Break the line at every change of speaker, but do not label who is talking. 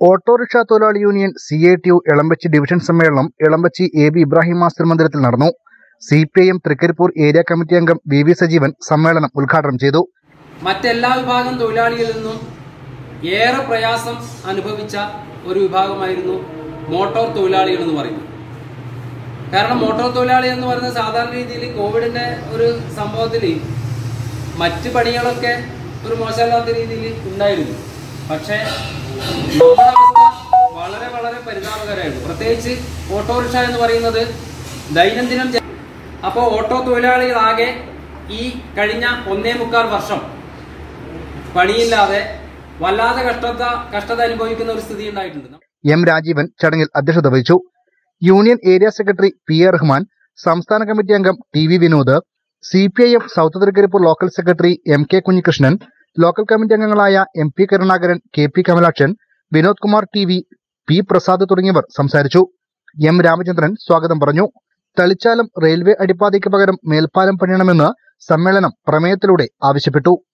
autorickshaw തൊഴിലാളി union C I T U Elambachi division സമ്മേളനം Elambachi A B Ibrahim master മന്ദിരത്തിൽ നടന്നു C P I M Thrikaripur area committee അംഗം V V Sajeevan സമ്മേളനം ഉദ്ഘാടനം ചെയ്തു
മറ്റെല്ലാ വിഭാഗം തൊഴിലാളികളിൽ നിന്നും ഏറെ പ്രയാസം അനുഭവിച്ച ഒരു വിഭാഗമായിരുന്നു മോട്ടോർ തൊഴിലാളികൾ എന്ന് പറയുന്നത് കാരണം മോട്ടോർ തൊഴിലാളി എന്ന് പറയുന്നത് സാധാരണ രീതിയിൽ കോവിഡിന്റെ ഒരു സംഭവത്തിൽ മറ്റ് പണികളൊക്കെ ഒരു മോശമല്ലാത്ത രീതിയിൽ ഉണ്ടായിരുന്നു പക്ഷേ നമ്മുടെ അവസ്ഥ വളരെ വളരെ പരിതാപകരമായിരുന്നു പ്രത്യേകിച്ച് ഓട്ടോറിക്ഷ എന്ന് പറയുന്നത് ദൈനംദിനം ചെ- അപ്പോൾ ഓട്ടോ തൊഴിലാളികളാകെ ഈ കഴിഞ്ഞ ഒന്നേ മുക്കാൽ വർഷം പണിയില്ലാതെ വല്ലാതെ കഷ്ടത കഷ്ടത അനുഭവിക്കുന്ന ഒരു സ്ഥിതി ഉണ്ടായിട്ടുണ്ട്
എം രാജീവൻ ചടങ്ങിൽ അധ്യക്ഷത വഹിച്ചു union area secretary P A Rahman സംസ്ഥാന കമ്മിറ്റി അംഗം T V Vinod C P I M south Thrikaripur local secretary M K Kunhikrishnan local committee അംഗങ്ങളായ M P Karunakaran K P Kamalakshan Vinod Kumar T V P Prasad തുടങ്ങിയവർ സംസാരിച്ചു എം രാമചന്ദ്രൻ സ്വാഗതം പറഞ്ഞു തളിച്ചാലം റെയിൽവേ അടിപ്പാതയ്ക്ക് പകരം മേൽപ്പാലം പണിയണമെന്ന് സമ്മേളനം പ്രമേയത്തിലൂടെ ആവശ്യപ്പെട്ടു